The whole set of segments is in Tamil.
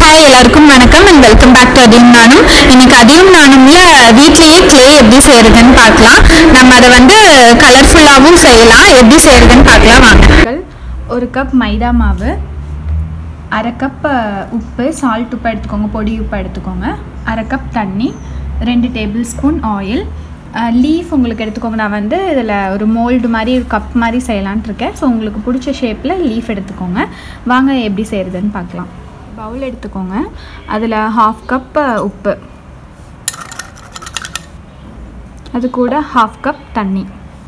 ஹாய் எல்லாருக்கும் வணக்கம் அண்ட் வெல்கம் பேக் டு அதையும் நானும் இன்னைக்கு அதையும் நானும்ல வீட்லயே க்ளே எப்படி செய்யறதுன்னு பார்க்கலாம் நம்ம அதை வந்து கலர்ஃபுல்லாகவும் செய்யலாம் எப்படி செய்யறதுன்னு பார்க்கலாம் வாங்க ஒரு கப் மைதா மாவு அரை கப் அஹ், உப்பு சால்ட் உப்பு எடுத்துக்கோங்க பொடி உப்பு எடுத்துக்கோங்க அரை கப் தண்ணி ரெண்டு டேபிள் ஸ்பூன் ஆயில் லீஃப் உங்களுக்கு எடுத்துக்கோங்க நான் வந்து இதில் ஒரு மோல்டு மாதிரி ஒரு கப் மாதிரி செய்யலான்ட்டு இருக்கேன் ஸோ உங்களுக்கு பிடிச்ச ஷேப்பில் லீஃப் எடுத்துக்கோங்க வாங்க எப்படி செய்கிறதுன்னு பார்க்கலாம் பவுல் எடுத்துக்கோங்க அதில் ஹாஃப் கப் உப்பு அது கூட ஹாஃப் கப் தண்ணி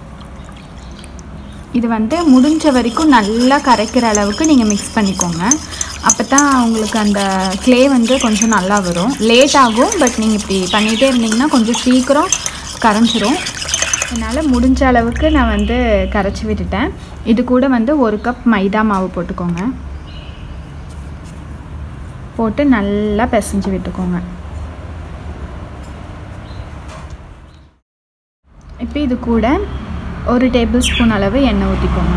இது வந்து முடிஞ்ச வரைக்கும் நல்லா கரைக்கிற அளவுக்கு நீங்கள் மிக்ஸ் பண்ணிக்கோங்க அப்போ தான் உங்களுக்கு அந்த க்ளே வந்து கொஞ்சம் நல்லா வரும் லேட் ஆகும் பட் நீங்கள் இப்படி பண்ணிகிட்டே இருந்தீங்கன்னா கொஞ்சம் சீக்கிரம் கரைஞ்சிரும் என்னால் முடிஞ்ச அளவுக்கு நான் வந்து கரைச்சி விட்டுட்டேன் இது கூட வந்து ஒரு கப் மைதா மாவு போட்டுக்கோங்க போட்டு நல்லா பிசைஞ்சு விட்டுக்கோங்க இப்போ இது கூட ஒரு டேபிள் ஸ்பூன் அளவு எண்ணெய் ஊற்றிக்கோங்க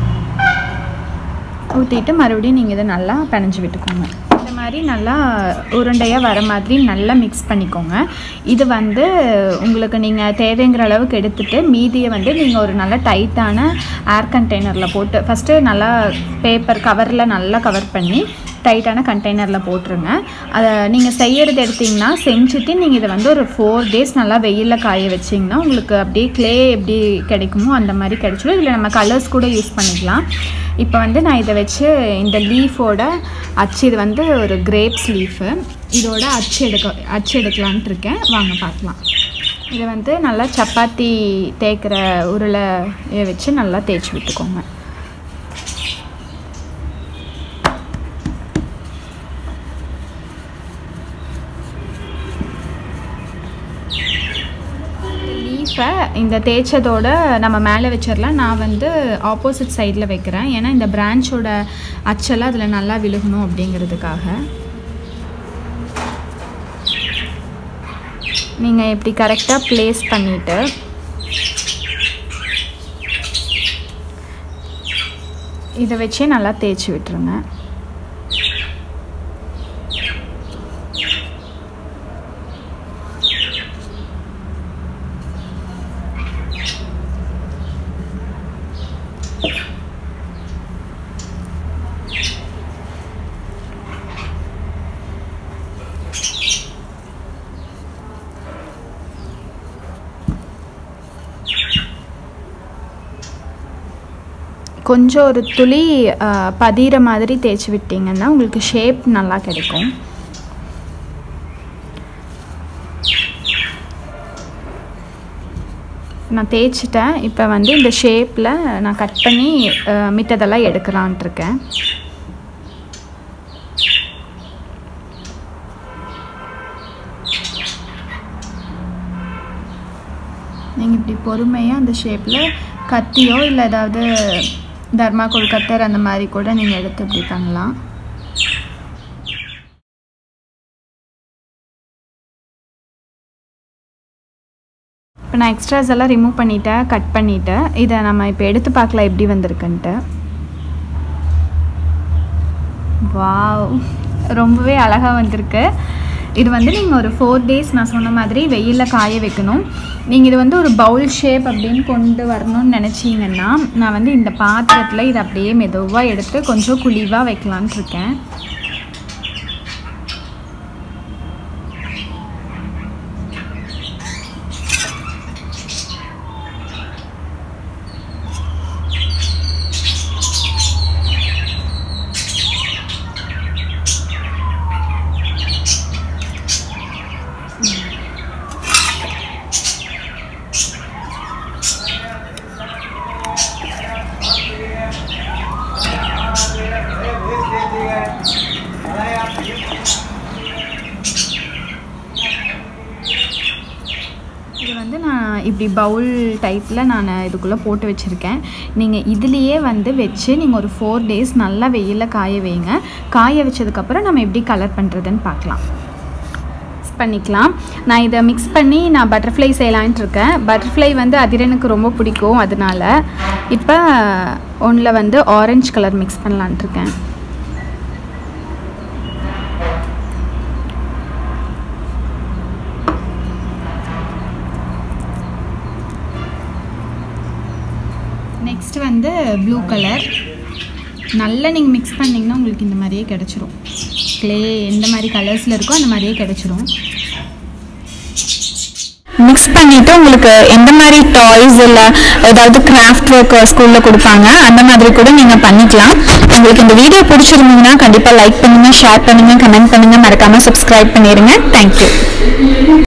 ஊற்றிட்டு மறுபடியும் நீங்கள் இதை நல்லா பிணைஞ்சு விட்டுக்கோங்க இந்த மாதிரி நல்லா உருண்டையாக வர மாதிரி நல்லா மிக்ஸ் பண்ணிக்கோங்க இது வந்து உங்களுக்கு நீங்கள் தேவைங்கிற அளவுக்கு எடுத்துட்டு மீதியை வந்து நீங்கள் ஒரு நல்ல டைட்டான ஏர் கண்டெய்னரில் போட்டு ஃபஸ்ட்டு நல்லா பேப்பர் கவரில் நல்லா கவர் பண்ணி டைட்டான கண்டெய்னரில் போட்டுருங்க அதை நீங்கள் செய்யறது எடுத்திங்கன்னா செஞ்சுட்டு நீங்கள் இதை வந்து ஒரு ஃபோர் டேஸ் நல்லா வெயிலில் காய வச்சிங்கன்னா உங்களுக்கு அப்படியே க்ளே எப்படி கிடைக்குமோ அந்த மாதிரி கிடைச்சிடும் இதில் நம்ம கலர்ஸ் கூட யூஸ் பண்ணிக்கலாம் இப்போ வந்து நான் இதை வச்சு இந்த லீஃபோட அச்சு இது வந்து ஒரு கிரேப்ஸ் லீஃபு இதோட அச்சு எடுக்க அச்சு எடுக்கலான்ட்டு இருக்கேன் வாங்க பார்க்கலாம் இதை வந்து நல்லா சப்பாத்தி தேய்க்கிற உருளை வச்சு நல்லா தேய்ச்சி விட்டுக்கோங்க லீஃபை இந்த தேய்ச்சதோட நம்ம மேலே வச்சிடலாம் நான் வந்து ஆப்போசிட் சைடில் வைக்கிறேன் ஏன்னா இந்த பிரான்ச்சோட அச்செல்லாம் அதில் நல்லா விழுகணும் அப்படிங்கிறதுக்காக நீங்கள் இப்படி கரெக்டாக ப்ளேஸ் பண்ணிவிட்டு இதை வச்சே நல்லா தேய்ச்சி விட்டுருங்க கொஞ்சம் ஒரு துளி அஹ், பதிகிற மாதிரி தேய்ச்சி விட்டிங்கன்னா உங்களுக்கு ஷேப் நல்லா கிடைக்கும் நான் தேய்ச்சிட்டேன் இப்போ வந்து இந்த ஷேப்பில் நான் கட் பண்ணி அஹ், மித்ததெல்லாம் எடுக்கலான்ட்டு இருக்கேன் நீங்கள் இப்படி பொறுமையாக அந்த ஷேப்பில் கத்தியோ இல்லை ஏதாவது தர்மாக்கோல் கத்தர் அந்த மாதிரி கூட நீங்கள் எடுத்து இப்படி பண்ணலாம் இப்போ நான் எக்ஸ்ட்ராஸ் எல்லாம் ரிமூவ் பண்ணிட்டேன் கட் பண்ணிட்டேன் இதை நம்ம இப்போ எடுத்து பார்க்கலாம் எப்படி வந்திருக்குன்ட்டு வாவ் ரொம்பவே அழகாக வந்திருக்கு இது வந்து நீங்கள் ஒரு ஃபோர் டேஸ் நான் சொன்ன மாதிரி வெயிலில் காய வைக்கணும் நீங்கள் இது வந்து ஒரு பவுல் ஷேப் அப்படின்னு கொண்டு வரணும்னு நினச்சிங்கன்னா நான் வந்து இந்த பாத்திரத்தில் இதை அப்படியே மெதுவாக எடுத்து கொஞ்சம் குழிவாக வைக்கலான்ட்டு இருக்கேன் இது வந்து நான் இப்படி பவுல் டைப்பில் நான் இதுக்குள்ளே போட்டு வச்சுருக்கேன் நீங்கள் இதுலேயே வந்து வச்சு நீங்கள் ஒரு ஃபோர் டேஸ் நல்லா வெயிலில் காய வைங்க காய வச்சதுக்கப்புறம் நம்ம எப்படி கலர் பண்ணுறதுன்னு பார்க்கலாம் மிக்ஸ் பண்ணிக்கலாம் நான் இதை மிக்ஸ் பண்ணி நான் பட்டர்ஃப்ளை செய்யலான்ட்டு இருக்கேன் பட்டர்ஃப்ளை வந்து அதிரனுக்கு ரொம்ப பிடிக்கும் அதனால இப்போ ஒன்றில் வந்து ஆரஞ்சு கலர் மிக்ஸ் பண்ணலான்ட்டு இருக்கேன் நெக்ஸ்ட் வந்து ப்ளூ கலர் நல்லா நீங்கள் மிக்ஸ் பண்ணிங்கன்னா உங்களுக்கு இந்த மாதிரியே கிடச்சிரும் க்ளே எந்த மாதிரி கலர்ஸில் இருக்கோ அந்த மாதிரியே கிடச்சிரும் மிக்ஸ் பண்ணிட்டு உங்களுக்கு எந்த மாதிரி டாய்ஸ் இல்லை ஏதாவது கிராஃப்ட் ஒர்க் ஸ்கூலில் கொடுப்பாங்க அந்த மாதிரி கூட நீங்கள் பண்ணிக்கலாம் உங்களுக்கு இந்த வீடியோ பிடிச்சிருந்தீங்கன்னா கண்டிப்பாக லைக் பண்ணுங்கள் ஷேர் பண்ணுங்கள் கமெண்ட் பண்ணுங்கள் மறக்காமல் சப்ஸ்கிரைப் பண்ணிடுங்க தேங்க்யூ